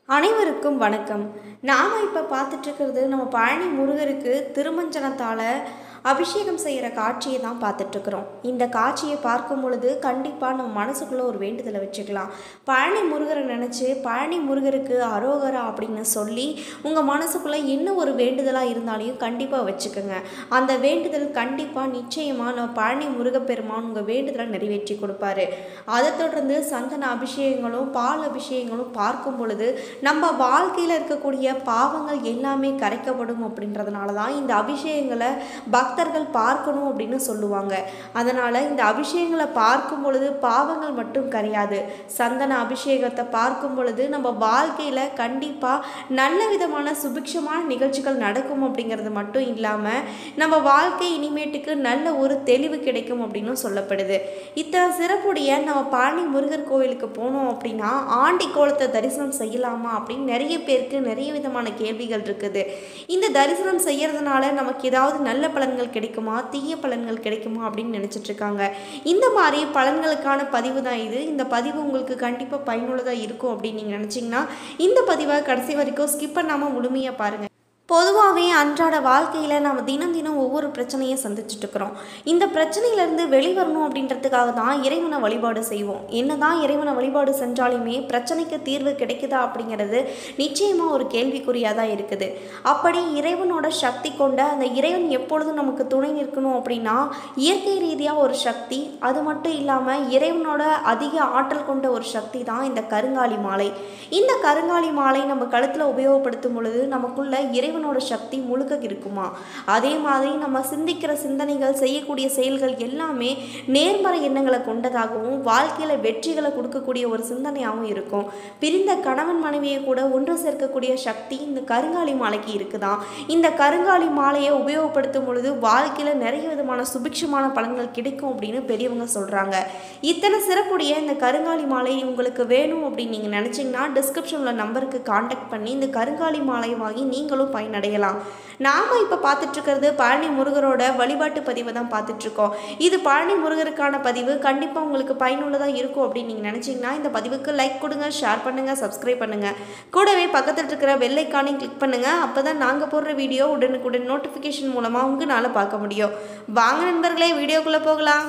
அனைவருக்கும் வணக்கம் நாம் இப்போ பார்த்துட்ருக்கிறது நம்ம பழனி முருகருக்கு திருமஞ்சனத்தால் அபிஷேகம் செய்கிற காட்சியை தான் பார்த்துட்ருக்குறோம் இந்த காட்சியை பார்க்கும் பொழுது கண்டிப்பாக நம்ம மனசுக்குள்ளே ஒரு வேண்டுதலை வச்சுக்கலாம் பழனி முருகரை நினச்சி பழனி முருகருக்கு அரோகரா அப்படின்னு சொல்லி உங்கள் மனசுக்குள்ளே என்ன ஒரு வேண்டுதலாக இருந்தாலையும் கண்டிப்பாக வச்சுக்கோங்க அந்த வேண்டுதல் கண்டிப்பாக நிச்சயமாக நம்ம பழனி முருகப்பெருமான் உங்கள் வேண்டுதலை நிறைவேற்றி கொடுப்பாரு அதை தொடர்ந்து சந்தன அபிஷேகங்களும் பால் அபிஷேகங்களும் பார்க்கும் பொழுது நம்ம வாழ்க்கையில் இருக்கக்கூடிய பாவங்கள் எல்லாமே கரைக்கப்படும் அப்படின்றதுனால தான் இந்த அபிஷேகங்களை பக்தர்கள் பார்க்கணும் அப்படின்னு சொல்லுவாங்க அதனால் இந்த அபிஷேகங்களை பார்க்கும் பொழுது பாவங்கள் மட்டும் கரையாது சந்தன அபிஷேகத்தை பார்க்கும் பொழுது நம்ம வாழ்க்கையில் கண்டிப்பாக நல்ல விதமான சுபிக்ஷமான நிகழ்ச்சிகள் நடக்கும் அப்படிங்கிறது மட்டும் இல்லாமல் நம்ம வாழ்க்கை இனிமேட்டுக்கு நல்ல ஒரு தெளிவு கிடைக்கும் அப்படின்னு சொல்லப்படுது இத்தனை சிறப்புடைய நம்ம பழனி முருகர் கோவிலுக்கு போனோம் அப்படின்னா ஆண்டி கோலத்தை தரிசனம் செய்யலாமா அப்படின்னு நிறைய பேருக்கு நிறைய விதமான கேள்விகள் இருக்குது இந்த தரிசனம் செய்யறதுனால நமக்கு ஏதாவது நல்ல பலன்கள் கிடைக்குமா தீய பலன்கள் கிடைக்குமா அப்படின்னு நினைச்சிட்டு இருக்காங்க இந்த மாதிரி பலன்களுக்கான பதிவு தான் இது இந்த பதிவு உங்களுக்கு கண்டிப்பாக பயனுள்ளதாக இருக்கும் அப்படின்னு நீங்கள் நினச்சிங்கன்னா இந்த பதிவை கடைசி வரைக்கும் ஸ்கிப் பண்ணாமல் முழுமையாக பாருங்கள் பொதுவாகவே அன்றாட வாழ்க்கையில் நம்ம தினம் தினம் ஒவ்வொரு பிரச்சனையை சந்திச்சுட்டு இருக்கிறோம் இந்த பிரச்சனையிலேருந்து வெளிவரணும் அப்படின்றதுக்காக தான் இறைவனை வழிபாடு செய்வோம் என்ன தான் இறைவனை வழிபாடு செஞ்சாலுமே பிரச்சனைக்கு தீர்வு கிடைக்குதா அப்படிங்கிறது நிச்சயமாக ஒரு கேள்விக்குறியாக தான் இருக்குது அப்படி இறைவனோட சக்தி கொண்ட அந்த இறைவன் எப்பொழுதும் நமக்கு துணை நிற்கணும் அப்படின்னா இயற்கை ரீதியாக ஒரு சக்தி அது மட்டும் இல்லாமல் இறைவனோட அதிக ஆற்றல் கொண்ட ஒரு சக்தி தான் இந்த கருங்காலி மாலை இந்த கருங்காலி மாலை நம்ம கழுத்தில் உபயோகப்படுத்தும் பொழுது நமக்குள்ள இறைவனோட சக்தி முழுக்க இருக்குமா அதே மாதிரி நம்ம சிந்திக்கிற சிந்தனைகள் செய்யக்கூடிய செயல்கள் எல்லாமே நேர்மறை எண்ணங்களை கொண்டதாகவும் வாழ்க்கையில் வெற்றிகளை கொடுக்கக்கூடிய ஒரு சிந்தனையாகவும் இருக்கும் பிரிந்த கணவன் மனைவியை கூட ஒன்று சேர்க்கக்கூடிய சக்தி இந்த கருங்காலி மாலைக்கு இருக்குதான் இந்த கருங்காலி மாலையை உபயோகப்படுத்தும் பொழுது வாழ்க்கையில் நிறைய விதமான சுபிக்ஷமான பலன்கள் கிடைக்கும் அப்படின்னு பெரியவங்க சொல்கிறாங்க இத்தனை சிறப்புடைய இந்த கருங்காலி மாலை உங்களுக்கு வேணும் அப்படின்னு நீங்கள் நினச்சிங்கன்னா டிஸ்கிரிப்ஷனில் நம்பருக்கு காண்டாக்ட் பண்ணி இந்த கருங்காலி மாலையை வாங்கி நீங்களும் பயனடையலாம் நாம் இப்போ பார்த்துட்ருக்கிறது பழனி முருகரோட வழிபாட்டு பதிவை தான் பார்த்துட்ருக்கோம் இது பழனி முருகருக்கான பதிவு கண்டிப்பாக உங்களுக்கு பயனுள்ளதாக இருக்கும் அப்படின்னு நீங்கள் நினச்சிங்கன்னா இந்த பதிவுக்கு லைக் கொடுங்க ஷேர் பண்ணுங்கள் சப்ஸ்கிரைப் பண்ணுங்கள் கூடவே பக்கத்தில் இருக்கிற வெள்ளைக்கானையும் கிளிக் பண்ணுங்கள் அப்போ தான் நாங்கள் போடுற வீடியோ உடனுக்குடன் நோட்டிஃபிகேஷன் மூலமாக உங்களால் பார்க்க முடியும் வாங்க நண்பர்களே வீடியோக்குள்ளே போகலாம்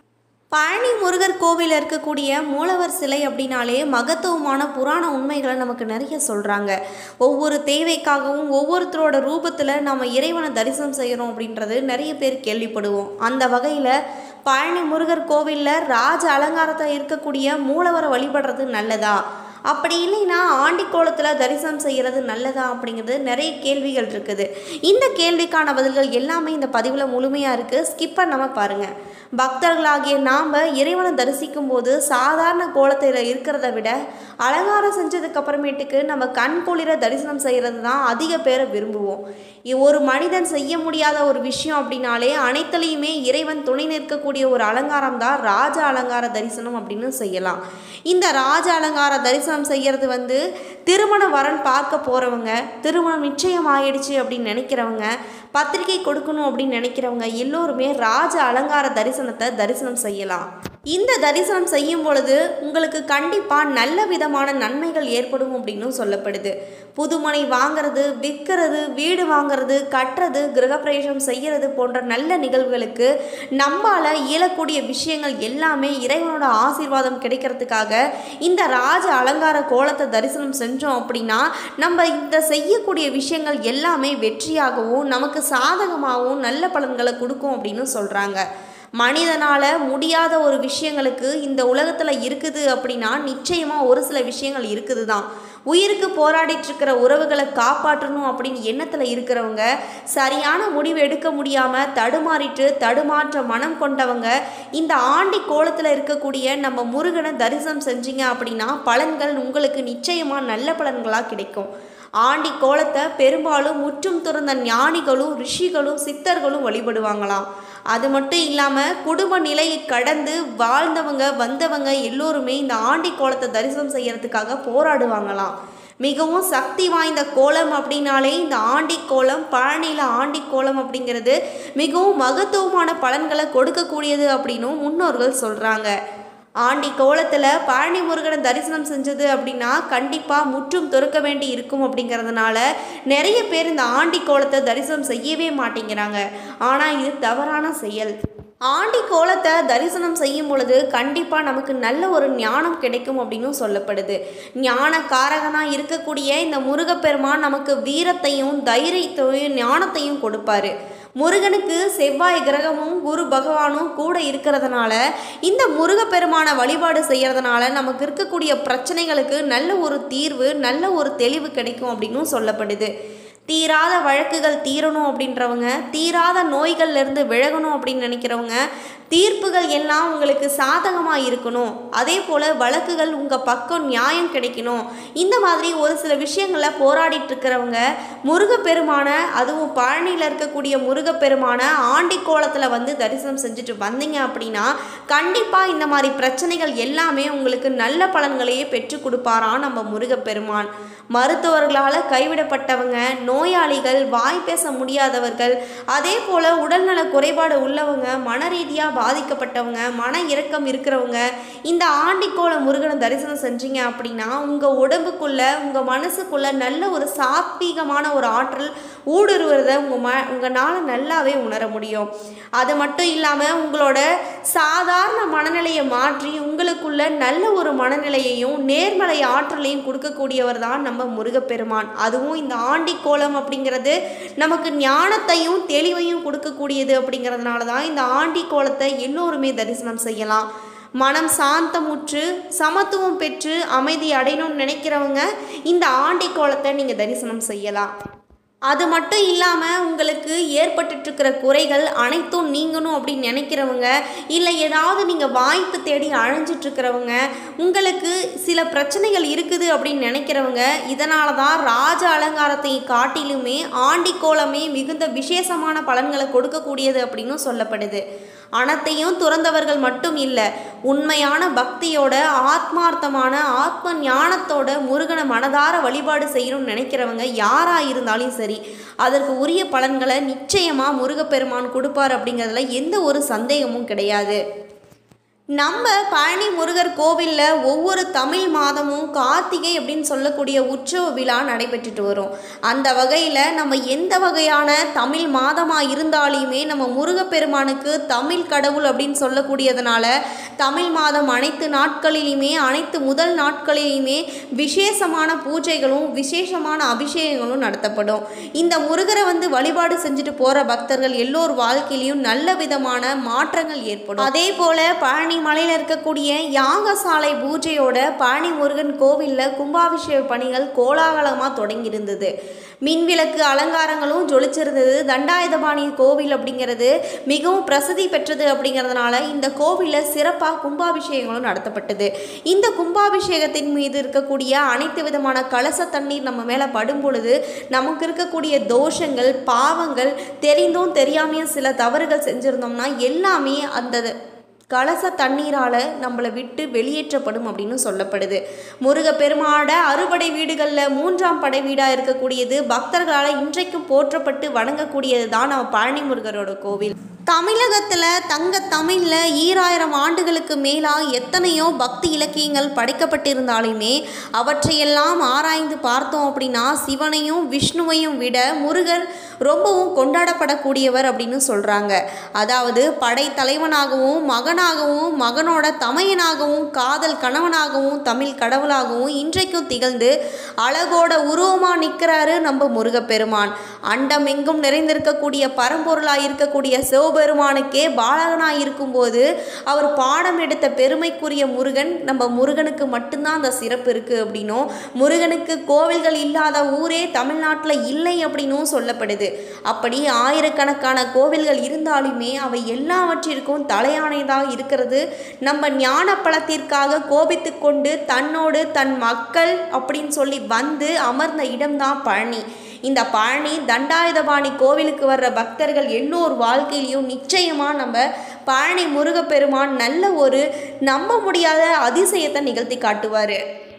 பழனி முருகர் கோவிலில் இருக்கக்கூடிய மூலவர் சிலை அப்படின்னாலே மகத்துவமான புராண உண்மைகளை நமக்கு நிறைய சொல்கிறாங்க ஒவ்வொரு தேவைக்காகவும் ஒவ்வொருத்தரோட ரூபத்தில் நம்ம இறைவனை தரிசனம் செய்கிறோம் அப்படின்றது நிறைய பேர் கேள்விப்படுவோம் அந்த வகையில் பழனி முருகர் கோவிலில் ராஜ அலங்காரத்தில் இருக்கக்கூடிய மூலவரை வழிபடுறது நல்லதா அப்படி இல்லைன்னா ஆண்டி கோலத்தில் தரிசனம் செய்கிறது நல்லதா அப்படிங்கிறது நிறைய கேள்விகள் இருக்குது இந்த கேள்விக்கான பதில்கள் எல்லாமே இந்த பதிவில் முழுமையாக இருக்குது ஸ்கிப் பண்ணாமல் பாருங்கள் பக்தர்களாகிய நாம் இறைவனை தரிசிக்கும் போது சாதாரண கோலத்தில் இருக்கிறத விட அலங்காரம் செஞ்சதுக்கு அப்புறமேட்டுக்கு நம்ம கண் குளிர தரிசனம் செய்கிறது தான் அதிக பேரை விரும்புவோம் ஒரு மனிதன் செய்ய முடியாத ஒரு விஷயம் அப்படின்னாலே அனைத்துலேயுமே இறைவன் துணை நிற்கக்கூடிய ஒரு அலங்காரம் தான் ராஜ அலங்கார தரிசனம் அப்படின்னு செய்யலாம் இந்த ராஜ அலங்கார தரிசனம் செய்கிறது வந்து திருமண வரன் பார்க்க போகிறவங்க திருமணம் நிச்சயம் ஆயிடுச்சு அப்படின்னு நினைக்கிறவங்க பத்திரிகை கொடுக்கணும் அப்படின்னு நினைக்கிறவங்க எல்லோருமே ராஜ அலங்கார தரிசனத்தை தரிசனம் செய்யலாம் இந்த தரிசனம் செய்யும் பொழுது உங்களுக்கு கண்டிப்பாக நல்ல விதமான நன்மைகள் ஏற்படும் அப்படின்னு சொல்லப்படுது புதுமனை வாங்கிறது விற்கிறது வீடு வாங்கிறது கட்டுறது கிரகப்பிரவேசம் செய்கிறது போன்ற நல்ல நிகழ்வுகளுக்கு நம்மால் இயலக்கூடிய விஷயங்கள் எல்லாமே இறைவனோட ஆசீர்வாதம் கிடைக்கிறதுக்காக இந்த ராஜ அலங்கார கோலத்தை தரிசனம் செஞ்சோம் அப்படின்னா நம்ம இந்த செய்யக்கூடிய விஷயங்கள் எல்லாமே வெற்றியாகவும் நமக்கு சாதகமாகவும் நல்ல பலன்களை கொடுக்கும் அப்படின்னு சொல்கிறாங்க மனிதனால் முடியாத ஒரு விஷயங்களுக்கு இந்த உலகத்தில் இருக்குது அப்படின்னா நிச்சயமாக ஒரு சில விஷயங்கள் இருக்குது தான் உயிருக்கு போராடிட்டு இருக்கிற உறவுகளை காப்பாற்றணும் அப்படின்னு எண்ணத்தில் இருக்கிறவங்க சரியான முடிவு எடுக்க முடியாமல் தடுமாறிட்டு தடுமாற்ற மனம் கொண்டவங்க இந்த ஆண்டி கோலத்தில் இருக்கக்கூடிய நம்ம முருகனை தரிசனம் செஞ்சீங்க அப்படின்னா பலன்கள் உங்களுக்கு நிச்சயமாக நல்ல பலன்களாக கிடைக்கும் ஆண்டி கோலத்தை பெரும்பாலும் முற்றும் துறந்த ஞானிகளும் ரிஷிகளும் சித்தர்களும் வழிபடுவாங்களாம் அது மட்டும் இல்லாமல் குடும்ப நிலையை கடந்து வாழ்ந்தவங்க வந்தவங்க எல்லோருமே இந்த ஆண்டி கோலத்தை தரிசனம் செய்யறதுக்காக போராடுவாங்களாம் மிகவும் சக்தி வாய்ந்த கோலம் அப்படின்னாலே இந்த ஆண்டி கோலம் பழனியில் ஆண்டி கோலம் அப்படிங்கிறது மிகவும் மகத்துவமான பலன்களை கொடுக்கக்கூடியது அப்படின்னும் முன்னோர்கள் சொல்கிறாங்க ஆண்டி கோலத்தில் பழனி முருகனை தரிசனம் செஞ்சது அப்படின்னா கண்டிப்பாக முற்றும் துறக்க வேண்டி இருக்கும் அப்படிங்கிறதுனால நிறைய பேர் இந்த ஆண்டி கோலத்தை தரிசனம் செய்யவே மாட்டேங்கிறாங்க ஆனால் இது தவறான செயல் ஆண்டி கோலத்தை தரிசனம் செய்யும் பொழுது கண்டிப்பாக நமக்கு நல்ல ஒரு ஞானம் கிடைக்கும் அப்படின்னு சொல்லப்படுது ஞான காரகனாக இருக்கக்கூடிய இந்த முருகப்பெருமான் நமக்கு வீரத்தையும் தைரியத்தையும் ஞானத்தையும் கொடுப்பாரு முருகனுக்கு செவ்வாய் கிரகமும் குரு பகவானும் கூட இருக்கிறதுனால இந்த முருகப்பெருமான வழிபாடு செய்கிறதுனால நமக்கு இருக்கக்கூடிய பிரச்சனைகளுக்கு நல்ல ஒரு தீர்வு நல்ல ஒரு தெளிவு கிடைக்கும் அப்படின்னும் சொல்லப்படுது தீராத வழக்குகள் தீரணும் அப்படின்றவங்க தீராத நோய்கள்லேருந்து விலகணும் அப்படின்னு நினைக்கிறவங்க தீர்ப்புகள் எல்லாம் உங்களுக்கு சாதகமாக இருக்கணும் அதே போல் வழக்குகள் உங்கள் பக்கம் நியாயம் கிடைக்கணும் இந்த மாதிரி ஒரு சில விஷயங்களில் போராடிட்டு இருக்கிறவங்க முருகப்பெருமான அதுவும் பழனியில் இருக்கக்கூடிய முருகப்பெருமான ஆண்டி கோலத்தில் வந்து தரிசனம் செஞ்சுட்டு வந்தீங்க அப்படின்னா கண்டிப்பாக இந்த மாதிரி பிரச்சனைகள் எல்லாமே உங்களுக்கு நல்ல பலன்களையே பெற்றுக் கொடுப்பாராம் நம்ம முருகப்பெருமான் மருத்துவர்களால் கைவிடப்பட்டவங்க நோயாளிகள் வாய் பேச முடியாதவர்கள் அதே போல் உடல்நல குறைபாடு உள்ளவங்க மன ரீதியாக பாதிக்கப்பட்டவங்க மன இறக்கம் இருக்கிறவங்க இந்த ஆண்டிக்கோள முருகனை தரிசனம் செஞ்சீங்க அப்படின்னா உங்கள் உடம்புக்குள்ள உங்கள் மனசுக்குள்ள நல்ல ஒரு சாத்வீகமான ஒரு ஆற்றல் ஊடுருவதை உங்கள் ம உங்களால் நல்லாவே உணர முடியும் அது மட்டும் இல்லாமல் உங்களோட சாதாரண மனநிலையை மாற்றி உங்களுக்குள்ள நல்ல ஒரு மனநிலையையும் நேர்மறை ஆற்றலையும் கொடுக்கக்கூடியவர் தான் நம்ம முருகப்பெருமான் அதுவும் இந்த ஆண்டி கோலம் அப்படிங்கிறது நமக்கு ஞானத்தையும் தெளிவையும் கொடுக்கக்கூடியது அப்படிங்கிறதுனால தான் இந்த ஆண்டி கோலத்தை எல்லோருமே தரிசனம் செய்யலாம் மனம் சாந்தமுற்று சமத்துவம் பெற்று அமைதி அடையணும்னு நினைக்கிறவங்க இந்த ஆண்டி கோலத்தை நீங்கள் தரிசனம் செய்யலாம் அது மட்டும் இல்லாமல் உங்களுக்கு ஏற்பட்டுட்ருக்கிற குறைகள் அனைத்தும் நீங்கணும் அப்படின்னு நினைக்கிறவங்க இல்லை ஏதாவது நீங்கள் வாய்ப்பு தேடி அழைஞ்சிட்ருக்கிறவங்க உங்களுக்கு சில பிரச்சனைகள் இருக்குது அப்படின்னு நினைக்கிறவங்க இதனால தான் ராஜ அலங்காரத்தை காட்டிலுமே ஆண்டி கோலமே மிகுந்த விசேஷமான பலன்களை கொடுக்கக்கூடியது அப்படின்னு சொல்லப்படுது அனைத்தையும் துறந்தவர்கள் மட்டும் இல்லை உண்மையான பக்தியோட ஆத்மார்த்தமான ஆத்ம ஞானத்தோட முருகனை மனதார வழிபாடு செய்யணும்னு நினைக்கிறவங்க யாராக இருந்தாலும் சரி அதற்கு உரிய பலன்களை நிச்சயமாக முருகப்பெருமான் கொடுப்பார் அப்படிங்கிறதுல எந்த ஒரு சந்தேகமும் கிடையாது நம்ம பழனி முருகர் கோவிலில் ஒவ்வொரு தமிழ் மாதமும் கார்த்திகை அப்படின்னு சொல்லக்கூடிய உற்சவ விழா நடைபெற்றுட்டு வரும் அந்த வகையில் நம்ம எந்த வகையான தமிழ் மாதமாக இருந்தாலுமே நம்ம முருகப்பெருமானுக்கு தமிழ் கடவுள் அப்படின்னு சொல்லக்கூடியதுனால தமிழ் மாதம் அனைத்து நாட்களிலுமே அனைத்து முதல் நாட்களிலுமே விசேஷமான பூஜைகளும் விசேஷமான அபிஷேகங்களும் நடத்தப்படும் இந்த முருகரை வந்து வழிபாடு செஞ்சுட்டு போகிற பக்தர்கள் எல்லோர் வாழ்க்கையிலையும் நல்ல விதமான மாற்றங்கள் ஏற்படும் அதே போல் பழனி மலையில் இருக்கக்கூடிய யாகசாலை பூஜையோட பழனி முருகன் கோவிலில் கும்பாபிஷேக பணிகள் கோலாகலமாக தொடங்கியிருந்தது மின்விளக்கு அலங்காரங்களும் ஜொலிச்சிருந்தது தண்டாயுதபாணி கோவில் அப்படிங்கிறது மிகவும் பிரசித்தி பெற்றது அப்படிங்கிறதுனால இந்த கோவிலில் சிறப்பாக கும்பாபிஷேகங்களும் நடத்தப்பட்டது இந்த கும்பாபிஷேகத்தின் மீது இருக்கக்கூடிய அனைத்து விதமான கலச தண்ணீர் நம்ம மேலே படும் பொழுது நமக்கு இருக்கக்கூடிய தோஷங்கள் பாவங்கள் தெரிந்தும் தெரியாமையும் சில தவறுகள் செஞ்சுருந்தோம்னா எல்லாமே அந்த கலச தண்ணீரால் நம்மளை விட்டு வெளியேற்றப்படும் அப்படின்னு சொல்லப்படுது முருகப்பெருமானோட அறுபடை வீடுகளில் மூன்றாம் படை வீடாக இருக்கக்கூடியது பக்தர்களால் இன்றைக்கும் போற்றப்பட்டு வணங்கக்கூடியது தான் நம்ம பழனி முருகரோட கோவில் தமிழகத்தில் தங்க தமிழில் ஈராயிரம் ஆண்டுகளுக்கு மேலாக எத்தனையோ பக்தி இலக்கியங்கள் படைக்கப்பட்டிருந்தாலுமே அவற்றையெல்லாம் ஆராய்ந்து பார்த்தோம் அப்படின்னா சிவனையும் விஷ்ணுவையும் விட முருகர் ரொம்பவும் கொண்டாடப்படக்கூடியவர் அப்படின்னு சொல்கிறாங்க அதாவது படை தலைவனாகவும் மகனாகவும் மகனோட தமையனாகவும் காதல் கணவனாகவும் தமிழ் கடவுளாகவும் இன்றைக்கும் திகழ்ந்து அழகோட உருவமாக நிற்கிறாரு நம்ம முருகப்பெருமான் அண்டம் எங்கும் நிறைந்திருக்கக்கூடிய பரம்பொருளாக இருக்கக்கூடிய சிவபெருமானுக்கே பாலகனாக இருக்கும்போது அவர் பாடம் எடுத்த பெருமைக்குரிய முருகன் நம்ம முருகனுக்கு மட்டும்தான் அந்த சிறப்பு இருக்குது அப்படின்னும் முருகனுக்கு கோவில்கள் இல்லாத ஊரே தமிழ்நாட்டில் இல்லை அப்படின்னும் சொல்லப்படுது அப்படி ஆயிரக்கணக்கான கோவில்கள் இருந்தாலுமே அவை எல்லாவற்றிற்கும் தலையானைதாக இருக்கிறது நம்ம ஞான பலத்திற்காக கோபித்து கொண்டு தன்னோடு தன் மக்கள் அப்படின்னு சொல்லி வந்து அமர்ந்த இடம்தான் பழனி இந்த பழனி தண்டாயுதபாணி கோவிலுக்கு வர்ற பக்தர்கள் எல்லோர் வாழ்க்கையிலையும் நிச்சயமாக நம்ம பழனி முருகப்பெருமான் நல்ல ஒரு நம்ப முடியாத அதிசயத்தை நிகழ்த்தி காட்டுவார்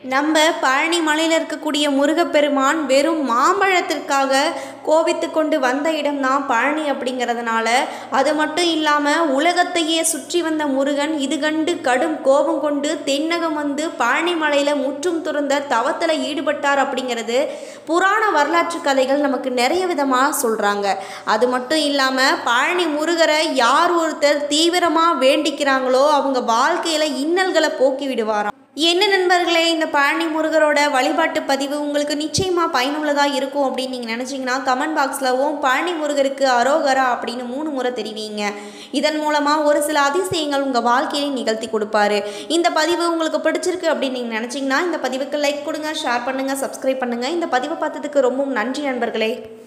நம்ம பழனி மலையில் இருக்கக்கூடிய முருகப்பெருமான் வெறும் மாம்பழத்திற்காக கோபித்து கொண்டு வந்த இடம்தான் பழனி அப்படிங்கிறதுனால அது மட்டும் இல்லாமல் உலகத்தையே சுற்றி வந்த முருகன் இது கண்டு கடும் கோபம் கொண்டு தென்னகம் வந்து பழனி மலையில் முற்றும் துறந்த தவத்தில் ஈடுபட்டார் அப்படிங்கிறது புராண வரலாற்று கதைகள் நமக்கு நிறைய விதமாக சொல்கிறாங்க அது மட்டும் இல்லாமல் பழனி முருகரை யார் ஒருத்தர் தீவிரமாக வேண்டிக்கிறாங்களோ அவங்க வாழ்க்கையில் இன்னல்களை போக்கி விடுவாராம் என்ன நண்பர்களே இந்த பழனி முருகரோட வழிபாட்டு பதிவு உங்களுக்கு நிச்சயமாக பயனுள்ளதாக இருக்கும் அப்படின்னு நீங்கள் நினச்சிங்கன்னா கமெண்ட் பாக்ஸில் ஓம் பழனி முருகருக்கு அரோகரா அப்படின்னு மூணு முறை தெரிவிங்க இதன் மூலமாக ஒரு சில அதிசயங்கள் உங்கள் வாழ்க்கையிலே நிகழ்த்தி கொடுப்பாரு இந்த பதிவு உங்களுக்கு பிடிச்சிருக்கு அப்படின்னு நீங்கள் நினச்சிங்கன்னா இந்த பதிவுக்கு லைக் கொடுங்க ஷேர் பண்ணுங்கள் சப்ஸ்கிரைப் பண்ணுங்கள் இந்த பதிவை பார்த்ததுக்கு ரொம்பவும் நன்றி நண்பர்களே